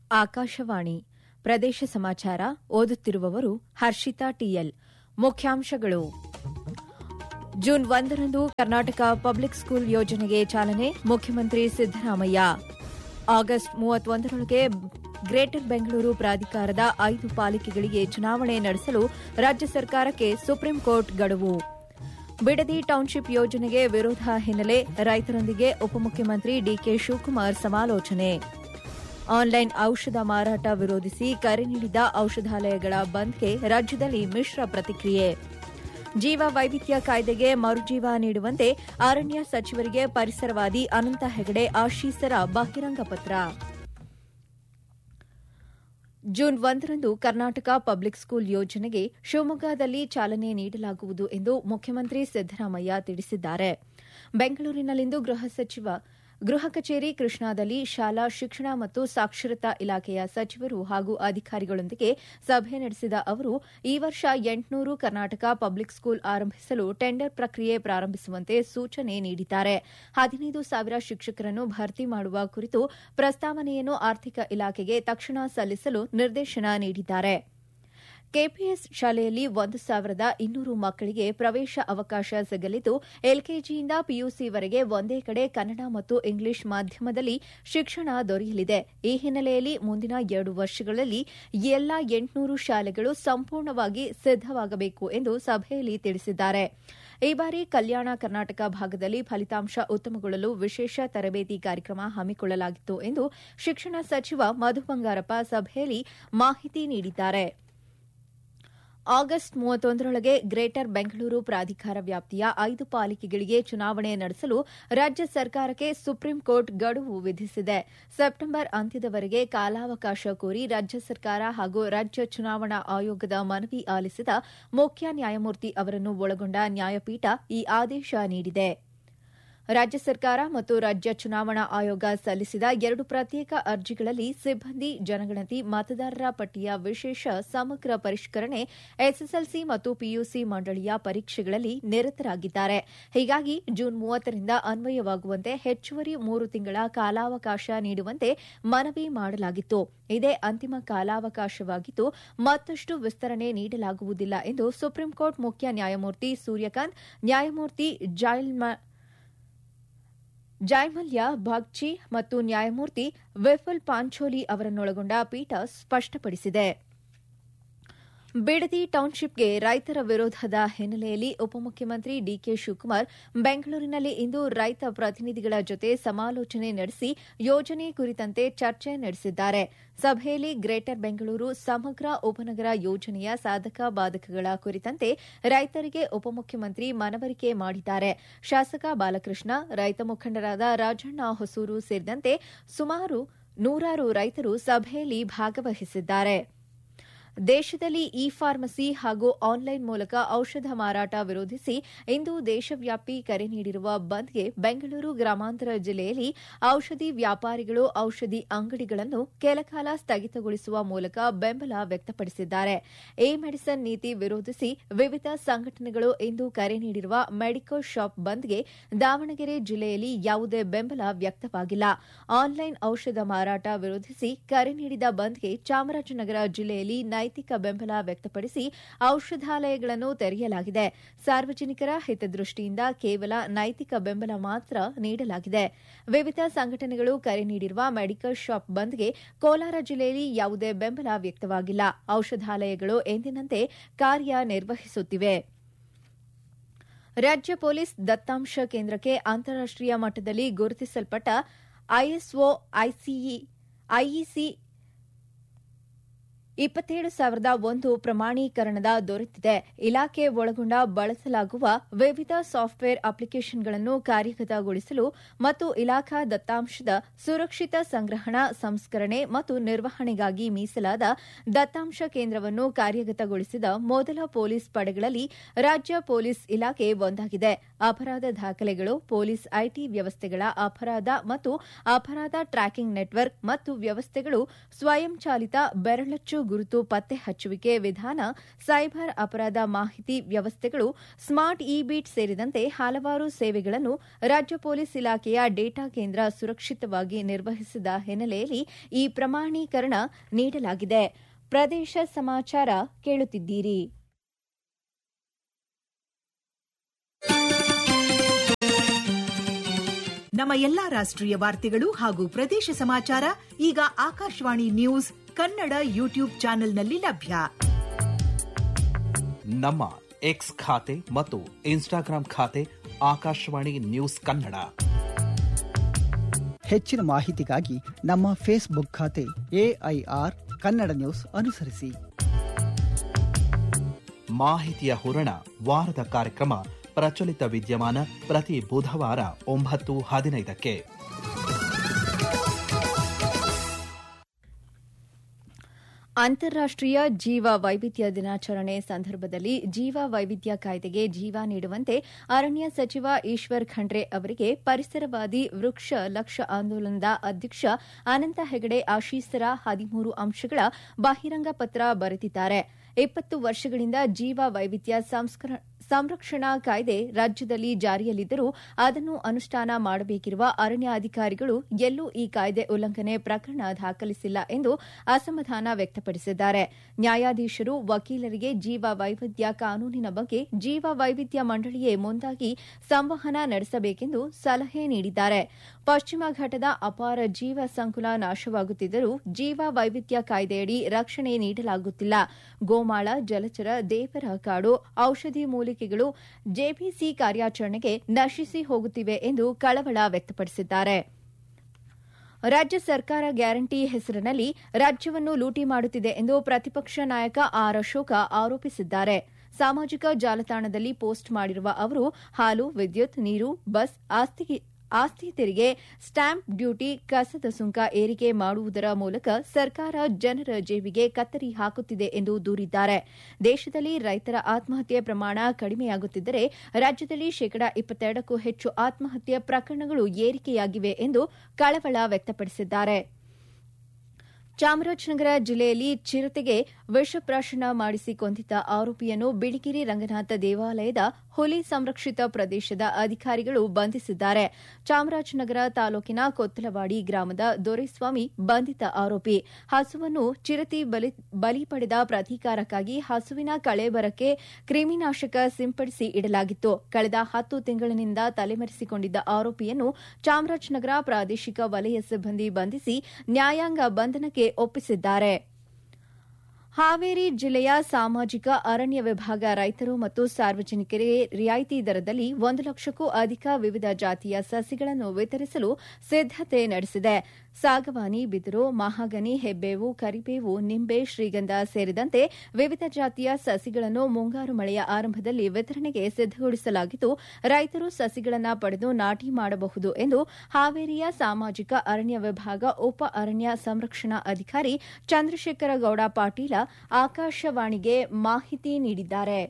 ಆಕಾಶವಾಣಿ ಪ್ರದೇಶ ಸಮಾಚಾರ ಓದುತ್ತಿರುವವರು ಹರ್ಷಿತಾ ಟಿಎಲ್ ಮುಖ್ಯಾಂಶಗಳು ಜೂನ್ ಒಂದರಂದು ಕರ್ನಾಟಕ ಪಬ್ಲಿಕ್ ಸ್ಕೂಲ್ ಯೋಜನೆಗೆ ಚಾಲನೆ ಮುಖ್ಯಮಂತ್ರಿ ಸಿದ್ದರಾಮಯ್ಯ ಆಗಸ್ಟ್ ಮೂವತ್ತೊಂದರೊಳಗೆ ಗ್ರೇಟರ್ ಬೆಂಗಳೂರು ಪ್ರಾಧಿಕಾರದ ಐದು ಪಾಲಿಕೆಗಳಿಗೆ ಚುನಾವಣೆ ನಡೆಸಲು ರಾಜ್ಯ ಸರ್ಕಾರಕ್ಕೆ ಸುಪ್ರೀಂ ಕೋರ್ಟ್ ಗಡುವು ಬಿಡದಿ ಟೌನ್ಶಿಪ್ ಯೋಜನೆಗೆ ವಿರೋಧ ಹಿನ್ನೆಲೆ ರೈತರೊಂದಿಗೆ ಉಪಮುಖ್ಯಮಂತ್ರಿ ಡಿಕೆ ಶಿವಕುಮಾರ್ ಸಮಾಲೋಚನೆ ಆನ್ಲೈನ್ ಔಷಧ ಮಾರಾಟ ವಿರೋಧಿಸಿ ಕರೆ ನೀಡಿದ ಔಷಧಾಲಯಗಳ ಬಂದ್ಗೆ ರಾಜ್ಯದಲ್ಲಿ ಮಿಶ್ರ ಪ್ರತಿಕ್ರಿಯೆ ಜೀವ ವೈವಿಧ್ಯ ಕಾಯ್ದೆಗೆ ಮರುಜೀವ ನೀಡುವಂತೆ ಅರಣ್ಯ ಸಚಿವರಿಗೆ ಪರಿಸರವಾದಿ ಅನಂತ ಹೆಗಡೆ ಆಶೀಸರ ಬಹಿರಂಗ ಪತ್ರ ಜೂನ್ ಒಂದರಂದು ಕರ್ನಾಟಕ ಪಬ್ಲಿಕ್ ಸ್ಕೂಲ್ ಯೋಜನೆಗೆ ಶಿವಮೊಗ್ಗದಲ್ಲಿ ಚಾಲನೆ ನೀಡಲಾಗುವುದು ಎಂದು ಮುಖ್ಯಮಂತ್ರಿ ಸಿದ್ದರಾಮಯ್ಯ ತಿಳಿಸಿದ್ದಾರೆ ಬೆಂಗಳೂರಿನಲ್ಲಿಂದು ಗೃಹ ಸಚಿವ ಗೃಹ ಕಚೇರಿ ಕೃಷ್ಣಾದಲ್ಲಿ ಶಾಲಾ ಶಿಕ್ಷಣ ಮತ್ತು ಸಾಕ್ಷರತಾ ಇಲಾಖೆಯ ಸಚಿವರು ಹಾಗೂ ಅಧಿಕಾರಿಗಳೊಂದಿಗೆ ಸಭೆ ನಡೆಸಿದ ಅವರು ಈ ವರ್ಷ ಎಂಟುನೂರು ಕರ್ನಾಟಕ ಪಬ್ಲಿಕ್ ಸ್ಕೂಲ್ ಆರಂಭಿಸಲು ಟೆಂಡರ್ ಪ್ರಕ್ರಿಯೆ ಪ್ರಾರಂಭಿಸುವಂತೆ ಸೂಚನೆ ನೀಡಿದ್ದಾರೆ ಹದಿನೈದು ಸಾವಿರ ಶಿಕ್ಷಕರನ್ನು ಭರ್ತಿ ಮಾಡುವ ಕುರಿತು ಪ್ರಸ್ತಾವನೆಯನ್ನು ಆರ್ಥಿಕ ಇಲಾಖೆಗೆ ತಕ್ಷಣ ಸಲ್ಲಿಸಲು ನಿರ್ದೇಶನ ನೀಡಿದ್ದಾರೆ ಕೆಪಿಎಸ್ ಶಾಲೆಯಲ್ಲಿ ಒಂದು ಸಾವಿರದ ಇನ್ನೂರು ಮಕ್ಕಳಿಗೆ ಪ್ರವೇಶ ಅವಕಾಶ ಸಿಗಲಿದ್ದು ಎಲ್ಕೆಜಿಯಿಂದ ಪಿಯುಸಿವರೆಗೆ ಒಂದೇ ಕಡೆ ಕನ್ನಡ ಮತ್ತು ಇಂಗ್ಲಿಷ್ ಮಾಧ್ಯಮದಲ್ಲಿ ಶಿಕ್ಷಣ ದೊರೆಯಲಿದೆ ಈ ಹಿನ್ನೆಲೆಯಲ್ಲಿ ಮುಂದಿನ ಎರಡು ವರ್ಷಗಳಲ್ಲಿ ಎಲ್ಲಾ ಎಂಟುನೂರು ಶಾಲೆಗಳು ಸಂಪೂರ್ಣವಾಗಿ ಸಿದ್ದವಾಗಬೇಕು ಎಂದು ಸಭೆಯಲ್ಲಿ ತಿಳಿಸಿದ್ದಾರೆ ಈ ಬಾರಿ ಕಲ್ಯಾಣ ಕರ್ನಾಟಕ ಭಾಗದಲ್ಲಿ ಫಲಿತಾಂಶ ಉತ್ತಮಗೊಳ್ಳಲು ವಿಶೇಷ ತರಬೇತಿ ಕಾರ್ಯಕ್ರಮ ಹಮ್ಮಿಕೊಳ್ಳಲಾಗಿತ್ತು ಎಂದು ಶಿಕ್ಷಣ ಸಚಿವ ಮಧು ಬಂಗಾರಪ್ಪ ಸಭೆಯಲ್ಲಿ ಮಾಹಿತಿ ನೀಡಿದ್ದಾರೆ ಆಗಸ್ಟ್ ಮೂವತ್ತೊಂದರೊಳಗೆ ಗ್ರೇಟರ್ ಬೆಂಗಳೂರು ಪ್ರಾಧಿಕಾರ ವ್ಯಾಪ್ತಿಯ ಐದು ಪಾಲಿಕೆಗಳಿಗೆ ಚುನಾವಣೆ ನಡೆಸಲು ರಾಜ್ಯ ಸರ್ಕಾರಕ್ಕೆ ಸುಪ್ರೀಂ ಕೋರ್ಟ್ ಗಡುವು ವಿಧಿಸಿದೆ ಸೆಪ್ಟೆಂಬರ್ ಅಂತ್ಯದವರೆಗೆ ಕಾಲಾವಕಾಶ ಕೋರಿ ರಾಜ್ಯ ಸರ್ಕಾರ ಹಾಗೂ ರಾಜ್ಯ ಚುನಾವಣಾ ಆಯೋಗದ ಮನವಿ ಆಲಿಸಿದ ಮುಖ್ಯ ನ್ಯಾಯಮೂರ್ತಿ ಅವರನ್ನು ಒಳಗೊಂಡ ನ್ಯಾಯಪೀಠ ಈ ಆದೇಶ ನೀಡಿದೆ ರಾಜ್ಯ ಸರ್ಕಾರ ಮತ್ತು ರಾಜ್ಯ ಚುನಾವಣಾ ಆಯೋಗ ಸಲ್ಲಿಸಿದ ಎರಡು ಪ್ರತ್ಯೇಕ ಅರ್ಜಿಗಳಲ್ಲಿ ಸಿಬ್ಬಂದಿ ಜನಗಣತಿ ಮತದಾರರ ಪಟ್ಟಿಯ ವಿಶೇಷ ಸಮಗ್ರ ಪರಿಷ್ಕರಣೆ ಎಸ್ಎಸ್ಎಲ್ಸಿ ಮತ್ತು ಪಿಯುಸಿ ಮಂಡಳಿಯ ಪರೀಕ್ಷೆಗಳಲ್ಲಿ ನಿರತರಾಗಿದ್ದಾರೆ ಹೀಗಾಗಿ ಜೂನ್ ಮೂವತ್ತರಿಂದ ಅನ್ವಯವಾಗುವಂತೆ ಹೆಚ್ಚುವರಿ ಮೂರು ತಿಂಗಳ ಕಾಲಾವಕಾಶ ನೀಡುವಂತೆ ಮನವಿ ಮಾಡಲಾಗಿತ್ತು ಇದೇ ಅಂತಿಮ ಕಾಲಾವಕಾಶವಾಗಿದ್ದು ಮತ್ತಷ್ಟು ವಿಸ್ತರಣೆ ನೀಡಲಾಗುವುದಿಲ್ಲ ಎಂದು ಸುಪ್ರೀಂಕೋರ್ಟ್ ಮುಖ್ಯ ನ್ಯಾಯಮೂರ್ತಿ ಸೂರ್ಯಕಾಂತ್ ನ್ಯಾಯಮೂರ್ತಿ ಜಾಯ್ಮಲ್ಯ ಬಾಗ್ಚಿ ಮತ್ತು ನ್ಯಾಯಮೂರ್ತಿ ವಿಫುಲ್ ಪಾಂಚೋಲಿ ಅವರನ್ನೊಳಗೊಂಡ ಪೀಠ ಸ್ಪಷ್ಟಪಡಿಸಿದೆ ಬಿಡದಿ ಟೌನ್ಶಿಪ್ಗೆ ರೈತರ ವಿರೋಧದ ಹಿನ್ನೆಲೆಯಲ್ಲಿ ಉಪಮುಖ್ಯಮಂತ್ರಿ ಡಿಕೆ ಶಿವಕುಮಾರ್ ಬೆಂಗಳೂರಿನಲ್ಲಿ ಇಂದು ರೈತ ಪ್ರತಿನಿಧಿಗಳ ಜೊತೆ ಸಮಾಲೋಚನೆ ನಡೆಸಿ ಯೋಜನೆ ಕುರಿತಂತೆ ಚರ್ಚೆ ನಡೆಸಿದ್ದಾರೆ ಸಭೆಯಲ್ಲಿ ಗ್ರೇಟರ್ ಬೆಂಗಳೂರು ಸಮಗ್ರ ಉಪನಗರ ಯೋಜನೆಯ ಸಾಧಕ ಬಾಧಕಗಳ ಕುರಿತಂತೆ ರೈತರಿಗೆ ಉಪಮುಖ್ಯಮಂತ್ರಿ ಮನವರಿಕೆ ಮಾಡಿದ್ದಾರೆ ಶಾಸಕ ಬಾಲಕೃಷ್ಣ ರೈತ ಮುಖಂಡರಾದ ರಾಜಣ್ಣ ಹೊಸೂರು ಸೇರಿದಂತೆ ಸುಮಾರು ನೂರಾರು ರೈತರು ಸಭೆಯಲ್ಲಿ ಭಾಗವಹಿಸಿದ್ದಾರೆ ದೇಶದಲ್ಲಿ ಇ ಫಾರ್ಮಸಿ ಹಾಗೂ ಆನ್ಲೈನ್ ಮೂಲಕ ಔಷಧ ಮಾರಾಟ ವಿರೋಧಿಸಿ ಇಂದು ದೇಶವ್ಯಾಪಿ ಕರೆ ನೀಡಿರುವ ಬಂದ್ಗೆ ಬೆಂಗಳೂರು ಗ್ರಾಮಾಂತರ ಜಿಲ್ಲೆಯಲ್ಲಿ ಔಷಧಿ ವ್ಯಾಪಾರಿಗಳು ಔಷಧಿ ಅಂಗಡಿಗಳನ್ನು ಕೆಲಕಾಲ ಸ್ಥಗಿತಗೊಳಿಸುವ ಮೂಲಕ ಬೆಂಬಲ ವ್ಯಕ್ತಪಡಿಸಿದ್ದಾರೆ ಎ ಮೆಡಿಸನ್ ನೀತಿ ವಿರೋಧಿಸಿ ವಿವಿಧ ಸಂಘಟನೆಗಳು ಇಂದು ಕರೆ ನೀಡಿರುವ ಮೆಡಿಕಲ್ ಶಾಪ್ ಬಂದ್ಗೆ ದಾವಣಗೆರೆ ಜಿಲ್ಲೆಯಲ್ಲಿ ಯಾವುದೇ ಬೆಂಬಲ ವ್ಯಕ್ತವಾಗಿಲ್ಲ ಆನ್ಲೈನ್ ಔಷಧ ಮಾರಾಟ ವಿರೋಧಿಸಿ ಕರೆ ನೀಡಿದ ಬಂದ್ಗೆ ಚಾಮರಾಜನಗರ ಜಿಲ್ಲೆಯಲ್ಲಿ ನೈತಿಕ ಬೆಂಬಲ ವ್ಯಕ್ತಪಡಿಸಿ ಔಷಧಾಲಯಗಳನ್ನು ತೆರೆಯಲಾಗಿದೆ ಸಾರ್ವಜನಿಕರ ಹಿತದೃಷ್ಟಿಯಿಂದ ಕೇವಲ ನೈತಿಕ ಬೆಂಬಲ ಮಾತ್ರ ನೀಡಲಾಗಿದೆ ವಿವಿಧ ಸಂಘಟನೆಗಳು ಕರೆ ನೀಡಿರುವ ಮೆಡಿಕಲ್ ಶಾಪ್ ಬಂದ್ಗೆ ಕೋಲಾರ ಜಿಲ್ಲೆಯಲ್ಲಿ ಯಾವುದೇ ಬೆಂಬಲ ವ್ಯಕ್ತವಾಗಿಲ್ಲ ಔಷಧಾಲಯಗಳು ಎಂದಿನಂತೆ ಕಾರ್ಯನಿರ್ವಹಿಸುತ್ತಿವೆ ರಾಜ್ಯ ಪೊಲೀಸ್ ದತ್ತಾಂಶ ಕೇಂದ್ರಕ್ಕೆ ಅಂತಾರಾಷ್ಟೀಯ ಮಟ್ಟದಲ್ಲಿ ಗುರುತಿಸಲ್ಪಟ್ಟ ಐಎಸ್ಒ ಐಇಸಿ ಇಪ್ಪತ್ತೇಳು ಸಾವಿರದ ಒಂದು ಪ್ರಮಾಣೀಕರಣದ ದೊರೆತಿದೆ ಇಲಾಖೆ ಒಳಗೊಂಡ ಬಳಸಲಾಗುವ ವಿವಿಧ ಸಾಫ್ಟ್ವೇರ್ ಅಪ್ಲಿಕೇಷನ್ಗಳನ್ನು ಕಾರ್ಯಗತಗೊಳಿಸಲು ಮತ್ತು ಇಲಾಖಾ ದತ್ತಾಂಶದ ಸುರಕ್ಷಿತ ಸಂಗ್ರಹಣಾ ಸಂಸ್ಕರಣೆ ಮತ್ತು ನಿರ್ವಹಣೆಗಾಗಿ ಮೀಸಲಾದ ದತ್ತಾಂಶ ಕೇಂದ್ರವನ್ನು ಕಾರ್ಯಗತಗೊಳಿಸಿದ ಮೊದಲ ಪೊಲೀಸ್ ಪಡೆಗಳಲ್ಲಿ ರಾಜ್ಯ ಪೊಲೀಸ್ ಇಲಾಖೆ ಒಂದಾಗಿದೆ ಅಪರಾಧ ದಾಖಲೆಗಳು ಪೊಲೀಸ್ ಐಟಿ ವ್ಯವಸ್ಥೆಗಳ ಅಪರಾಧ ಮತ್ತು ಅಪರಾಧ ಟ್ರ್ಯಾಕಿಂಗ್ ನೆಟ್ವರ್ಕ್ ಮತ್ತು ವ್ಯವಸ್ಥೆಗಳು ಸ್ವಯಂಚಾಲಿತ ಬೆರಳಚ್ಚು ಗುರುತು ಪತ್ತೆ ಹಚ್ಚುವಿಕೆ ವಿಧಾನ ಸೈಬರ್ ಅಪರಾಧ ಮಾಹಿತಿ ವ್ಯವಸ್ಥೆಗಳು ಸ್ಮಾರ್ಟ್ ಇ ಬೀಟ್ ಸೇರಿದಂತೆ ಹಲವಾರು ಸೇವೆಗಳನ್ನು ರಾಜ್ಯ ಪೊಲೀಸ್ ಇಲಾಖೆಯ ಡೇಟಾ ಕೇಂದ್ರ ಸುರಕ್ಷಿತವಾಗಿ ನಿರ್ವಹಿಸಿದ ಹಿನ್ನೆಲೆಯಲ್ಲಿ ಈ ಪ್ರಮಾಣೀಕರಣ ನೀಡಲಾಗಿದೆ ಪ್ರದೇಶ ಸಮಾಚಾರ ಕೇಳುತ್ತಿದ್ದೀರಿ ನಮ್ಮ ಎಲ್ಲಾ ರಾಷ್ಟ್ರೀಯ ವಾರ್ತೆಗಳು ಹಾಗೂ ಪ್ರದೇಶ ಸಮಾಚಾರ ಈಗ ಆಕಾಶವಾಣಿ ನ್ಯೂಸ್ ಕನ್ನಡ ಯೂಟ್ಯೂಬ್ ಚಾನೆಲ್ನಲ್ಲಿ ಲಭ್ಯ ನಮ್ಮ ಎಕ್ಸ್ ಖಾತೆ ಮತ್ತು ಇನ್ಸ್ಟಾಗ್ರಾಂ ಖಾತೆ ಆಕಾಶವಾಣಿ ನ್ಯೂಸ್ ಕನ್ನಡ ಹೆಚ್ಚಿನ ಮಾಹಿತಿಗಾಗಿ ನಮ್ಮ ಫೇಸ್ಬುಕ್ ಖಾತೆ ಎಐಆರ್ ಕನ್ನಡ ನ್ಯೂಸ್ ಅನುಸರಿಸಿ ಮಾಹಿತಿಯ ಹೂರಣ ವಾರದ ಕಾರ್ಯಕ್ರಮ ಪ್ರಚಲಿತ ವಿದ್ಯಮಾನ ಪ್ರತಿ ಬುಧವಾರ ಒಂಬತ್ತು ಹದಿನೈದಕ್ಕೆ ಅಂತಾರಾಷ್ಟೀಯ ಜೀವ ವೈವಿಧ್ಯ ದಿನಾಚರಣೆ ಸಂದರ್ಭದಲ್ಲಿ ಜೀವ ವೈವಿಧ್ಯ ಕಾಯ್ದೆಗೆ ಜೀವ ನೀಡುವಂತೆ ಅರಣ್ಯ ಸಚಿವ ಈಶ್ವರ್ ಖಂಡ್ರೆ ಅವರಿಗೆ ಪರಿಸರವಾದಿ ವೃಕ್ಷ ಲಕ್ಷ ಆಂದೋಲನದ ಅಧ್ಯಕ್ಷ ಅನಂತ ಹೆಗಡೆ ಆಶೀಸರ ಹದಿಮೂರು ಅಂಶಗಳ ಬಹಿರಂಗ ಪತ್ರ ಬರೆದಿದ್ದಾರೆ ಇಪ್ಪತ್ತು ವರ್ಷಗಳಿಂದ ಜೀವ ವೈವಿಧ್ಯ ಸಂರಕ್ಷಣಾ ಕಾಯ್ದೆ ರಾಜ್ಯದಲ್ಲಿ ಜಾರಿಯಲ್ಲಿದ್ದರೂ ಅದನ್ನು ಅನುಷ್ಠಾನ ಮಾಡಬೇಕಿರುವ ಅರಣ್ಯ ಅಧಿಕಾರಿಗಳು ಎಲ್ಲೂ ಈ ಕಾಯ್ದೆ ಉಲ್ಲಂಘನೆ ಪ್ರಕರಣ ದಾಖಲಿಸಿಲ್ಲ ಎಂದು ಅಸಮಾಧಾನ ವ್ಯಕ್ತಪಡಿಸಿದ್ದಾರೆ ನ್ಯಾಯಾಧೀಶರು ವಕೀಲರಿಗೆ ಜೀವ ವೈವಿಧ್ಯ ಕಾನೂನಿನ ಬಗ್ಗೆ ಜೀವ ವೈವಿಧ್ಯ ಮಂಡಳಿಯೇ ಮುಂದಾಗಿ ಸಂವಹನ ನಡೆಸಬೇಕೆಂದು ಸಲಹೆ ನೀಡಿದ್ದಾರೆ ಪಶ್ಚಿಮ ಘಟ್ಟದ ಅಪಾರ ಜೀವ ಸಂಕುಲ ನಾಶವಾಗುತ್ತಿದ್ದರೂ ಜೀವ ವೈವಿಧ್ಯ ಕಾಯ್ದೆಯಡಿ ರಕ್ಷಣೆ ನೀಡಲಾಗುತ್ತಿಲ್ಲ ಗೋಮಾಳ ಜಲಚರ ದೇವರ ಕಾಡು ಔಷಧಿ ಮೂಲಿಕೆಗಳು ಜೆಪಿಸಿ ಕಾರ್ಯಾಚರಣೆಗೆ ನಶಿಸಿ ಹೋಗುತ್ತಿವೆ ಎಂದು ಕಳವಳ ವ್ಯಕ್ತಪಡಿಸಿದ್ದಾರೆ ರಾಜ್ಯ ಸರ್ಕಾರ ಗ್ಯಾರಂಟಿ ಹೆಸರಿನಲ್ಲಿ ರಾಜ್ಯವನ್ನು ಲೂಟಿ ಮಾಡುತ್ತಿದೆ ಎಂದು ಪ್ರತಿಪಕ್ಷ ನಾಯಕ ಆರ್ ಅಶೋಕ ಆರೋಪಿಸಿದ್ದಾರೆ ಸಾಮಾಜಿಕ ಜಾಲತಾಣದಲ್ಲಿ ಪೋಸ್ಟ್ ಮಾಡಿರುವ ಅವರು ಹಾಲು ವಿದ್ಯುತ್ ನೀರು ಬಸ್ ಆಸ್ತಿ ತೆರಿಗೆ ಸ್ಟಾಂಪ್ ಡ್ಯೂಟಿ ಕಸದ ಸುಂಕ ಏರಿಕೆ ಮಾಡುವುದರ ಮೂಲಕ ಸರ್ಕಾರ ಜನರ ಜೇಬಿಗೆ ಕತ್ತರಿ ಹಾಕುತ್ತಿದೆ ಎಂದು ದೂರಿದ್ದಾರೆ ದೇಶದಲ್ಲಿ ರೈತರ ಆತ್ಮಹತ್ಯೆ ಪ್ರಮಾಣ ಕಡಿಮೆಯಾಗುತ್ತಿದ್ದರೆ ರಾಜ್ಯದಲ್ಲಿ ಶೇಕಡಾ ಇಪ್ಪತ್ತೆರಡಕ್ಕೂ ಹೆಚ್ಚು ಆತ್ಮಹತ್ಯೆ ಪ್ರಕರಣಗಳು ಏರಿಕೆಯಾಗಿವೆ ಎಂದು ಕಳವಳ ವ್ಯಕ್ತಪಡಿಸಿದ್ದಾರೆ ಚಾಮರಾಜನಗರ ಜಿಲ್ಲೆಯಲ್ಲಿ ಚಿರತೆಗೆ ವಿಷಪ್ರಾಶನ ಮಾಡಿಸಿ ಕೊಂದಿದ್ದ ಆರೋಪಿಯನ್ನು ಬಿಳಿಗಿರಿ ರಂಗನಾಥ ದೇವಾಲಯದ ಹುಲಿ ಸಂರಕ್ಷಿತ ಪ್ರದೇಶದ ಅಧಿಕಾರಿಗಳು ಬಂಧಿಸಿದ್ದಾರೆ ಚಾಮರಾಜನಗರ ತಾಲೂಕಿನ ಕೊತ್ತಲವಾಡಿ ಗ್ರಾಮದ ದೊರೆಸ್ವಾಮಿ ಬಂಧಿತ ಆರೋಪಿ ಹಸುವನ್ನು ಚಿರತೆ ಬಲಿ ಪಡೆದ ಪ್ರತೀಕಾರಕ್ಕಾಗಿ ಹಸುವಿನ ಕಳೆಬರಕ್ಕೆ ಕ್ರಿಮಿನಾಶಕ ಸಿಂಪಡಿಸಿ ಇಡಲಾಗಿತ್ತು ಕಳೆದ ಹತ್ತು ತಿಂಗಳಿನಿಂದ ತಲೆಮರೆಸಿಕೊಂಡಿದ್ದ ಆರೋಪಿಯನ್ನು ಚಾಮರಾಜನಗರ ಪ್ರಾದೇಶಿಕ ವಲಯ ಸಿಬ್ಬಂದಿ ಬಂಧಿಸಿ ನ್ಯಾಯಾಂಗ ಬಂಧನಕ್ಕೆ ಒಪ್ಪಿಸಿದ್ದಾರೆ ಹಾವೇರಿ ಜಿಲ್ಲೆಯ ಸಾಮಾಜಿಕ ಅರಣ್ಯ ವಿಭಾಗ ರೈತರು ಮತ್ತು ಸಾರ್ವಜನಿಕರಿಗೆ ರಿಯಾಯಿತಿ ದರದಲ್ಲಿ ಒಂದು ಲಕ್ಷಕ್ಕೂ ಅಧಿಕ ವಿವಿಧ ಜಾತಿಯ ಸಸಿಗಳನ್ನು ವಿತರಿಸಲು ಸಿದ್ದತೆ ನಡೆಸಿದೆ ಸಾಗವಾನಿ ಬಿದಿರು ಮಹಾಗನಿ ಹೆಬ್ಬೇವು ಕರಿಬೇವು ನಿಂಬೆ ಶ್ರೀಗಂಧ ಸೇರಿದಂತೆ ವಿವಿಧ ಜಾತಿಯ ಸಸಿಗಳನ್ನು ಮುಂಗಾರು ಮಳೆಯ ಆರಂಭದಲ್ಲಿ ವಿತರಣೆಗೆ ಸಿದ್ದಗೊಳಿಸಲಾಗಿದ್ದು ರೈತರು ಸಸಿಗಳನ್ನು ಪಡೆದು ನಾಟಿ ಮಾಡಬಹುದು ಎಂದು ಹಾವೇರಿಯ ಸಾಮಾಜಿಕ ಅರಣ್ಯ ವಿಭಾಗ ಉಪ ಅರಣ್ಯ ಸಂರಕ್ಷಣಾ ಅಧಿಕಾರಿ ಚಂದ್ರಶೇಖರ ಗೌಡ ಪಾಟೀಲ ಆಕಾಶವಾಣಿಗೆ ಮಾಹಿತಿ ನೀಡಿದ್ದಾರೆ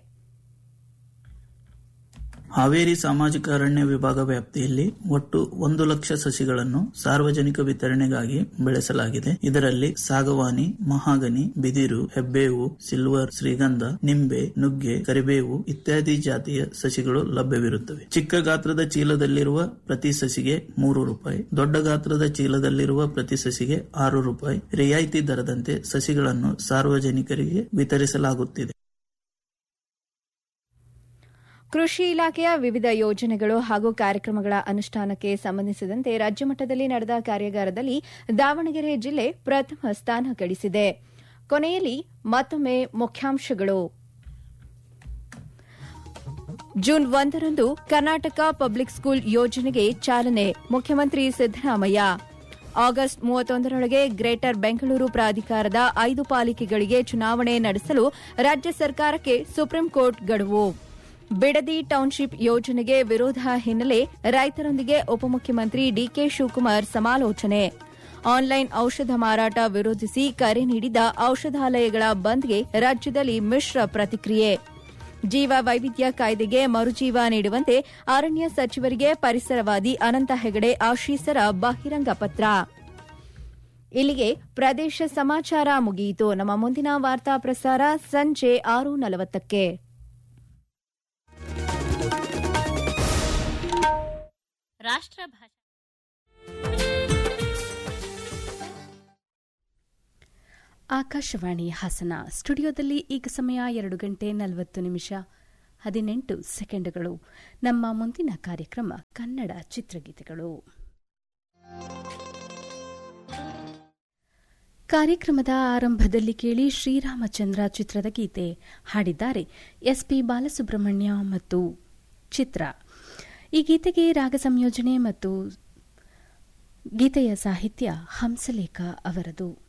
ಹಾವೇರಿ ಸಾಮಾಜಿಕ ಅರಣ್ಯ ವಿಭಾಗ ವ್ಯಾಪ್ತಿಯಲ್ಲಿ ಒಟ್ಟು ಒಂದು ಲಕ್ಷ ಸಸಿಗಳನ್ನು ಸಾರ್ವಜನಿಕ ವಿತರಣೆಗಾಗಿ ಬೆಳೆಸಲಾಗಿದೆ ಇದರಲ್ಲಿ ಸಾಗವಾನಿ ಮಹಾಗನಿ ಬಿದಿರು ಹೆಬ್ಬೇವು ಸಿಲ್ವರ್ ಶ್ರೀಗಂಧ ನಿಂಬೆ ನುಗ್ಗೆ ಕರಿಬೇವು ಇತ್ಯಾದಿ ಜಾತಿಯ ಸಸಿಗಳು ಲಭ್ಯವಿರುತ್ತವೆ ಚಿಕ್ಕ ಗಾತ್ರದ ಚೀಲದಲ್ಲಿರುವ ಪ್ರತಿ ಸಸಿಗೆ ಮೂರು ರೂಪಾಯಿ ದೊಡ್ಡ ಗಾತ್ರದ ಚೀಲದಲ್ಲಿರುವ ಪ್ರತಿ ಸಸಿಗೆ ಆರು ರೂಪಾಯಿ ರಿಯಾಯಿತಿ ದರದಂತೆ ಸಸಿಗಳನ್ನು ಸಾರ್ವಜನಿಕರಿಗೆ ವಿತರಿಸಲಾಗುತ್ತಿದೆ ಕೃಷಿ ಇಲಾಖೆಯ ವಿವಿಧ ಯೋಜನೆಗಳು ಹಾಗೂ ಕಾರ್ಯಕ್ರಮಗಳ ಅನುಷ್ಠಾನಕ್ಕೆ ಸಂಬಂಧಿಸಿದಂತೆ ರಾಜ್ಯ ಮಟ್ಟದಲ್ಲಿ ನಡೆದ ಕಾರ್ಯಾಗಾರದಲ್ಲಿ ದಾವಣಗೆರೆ ಜಿಲ್ಲೆ ಪ್ರಥಮ ಸ್ಥಾನ ಗಳಿಸಿದೆ ಕೊನೆಯಲ್ಲಿ ಮತ್ತೊಮ್ಮೆ ಮುಖ್ಯಾಂಶಗಳು ಜೂನ್ ಒಂದರಂದು ಕರ್ನಾಟಕ ಪಬ್ಲಿಕ್ ಸ್ಕೂಲ್ ಯೋಜನೆಗೆ ಚಾಲನೆ ಮುಖ್ಯಮಂತ್ರಿ ಸಿದ್ದರಾಮಯ್ಯ ಆಗಸ್ಟ್ ಮೂವತ್ತೊಂದರೊಳಗೆ ಗ್ರೇಟರ್ ಬೆಂಗಳೂರು ಪ್ರಾಧಿಕಾರದ ಐದು ಪಾಲಿಕೆಗಳಿಗೆ ಚುನಾವಣೆ ನಡೆಸಲು ರಾಜ್ಯ ಸರ್ಕಾರಕ್ಕೆ ಸುಪ್ರೀಂ ಕೋರ್ಟ್ ಗಡುವು ಬಿಡದಿ ಟೌನ್ಶಿಪ್ ಯೋಜನೆಗೆ ವಿರೋಧ ಹಿನ್ನೆಲೆ ರೈತರೊಂದಿಗೆ ಉಪಮುಖ್ಯಮಂತ್ರಿ ಡಿಕೆ ಶಿವಕುಮಾರ್ ಸಮಾಲೋಚನೆ ಆನ್ಲೈನ್ ಔಷಧ ಮಾರಾಟ ವಿರೋಧಿಸಿ ಕರೆ ನೀಡಿದ ಔಷಧಾಲಯಗಳ ಬಂದ್ಗೆ ರಾಜ್ಯದಲ್ಲಿ ಮಿಶ್ರ ಪ್ರತಿಕ್ರಿಯೆ ಜೀವ ವೈವಿಧ್ಯ ಕಾಯ್ದೆಗೆ ಮರುಜೀವ ನೀಡುವಂತೆ ಅರಣ್ಯ ಸಚಿವರಿಗೆ ಪರಿಸರವಾದಿ ಅನಂತ ಹೆಗಡೆ ಆಶೀಸರ ಬಹಿರಂಗ ಪತ್ರ ಇಲ್ಲಿಗೆ ಪ್ರದೇಶ ಸಮಾಚಾರ ಮುಗಿಯಿತು ನಮ್ಮ ಮುಂದಿನ ವಾರ್ತಾ ಪ್ರಸಾರ ಸಂಜೆ ಆರು ನಲವತ್ತಕ್ಕೆ ರಾಷ್ಟ್ರ ಭಾಷಾ ಆಕಾಶವಾಣಿ ಹಾಸನ ಸ್ಟುಡಿಯೋದಲ್ಲಿ ಈಗ ಸಮಯ ಎರಡು ಗಂಟೆ ನಲವತ್ತು ನಿಮಿಷ ಹದಿನೆಂಟು ಸೆಕೆಂಡುಗಳು ನಮ್ಮ ಮುಂದಿನ ಕಾರ್ಯಕ್ರಮ ಕನ್ನಡ ಚಿತ್ರಗೀತೆಗಳು ಕಾರ್ಯಕ್ರಮದ ಆರಂಭದಲ್ಲಿ ಕೇಳಿ ಶ್ರೀರಾಮಚಂದ್ರ ಚಿತ್ರದ ಗೀತೆ ಹಾಡಿದ್ದಾರೆ ಎಸ್ಪಿ ಬಾಲಸುಬ್ರಹ್ಮಣ್ಯ ಮತ್ತು ಚಿತ್ರ ಈ ಗೀತೆಗೆ ರಾಗ ಸಂಯೋಜನೆ ಮತ್ತು ಗೀತೆಯ ಸಾಹಿತ್ಯ ಹಂಸಲೇಖ ಅವರದು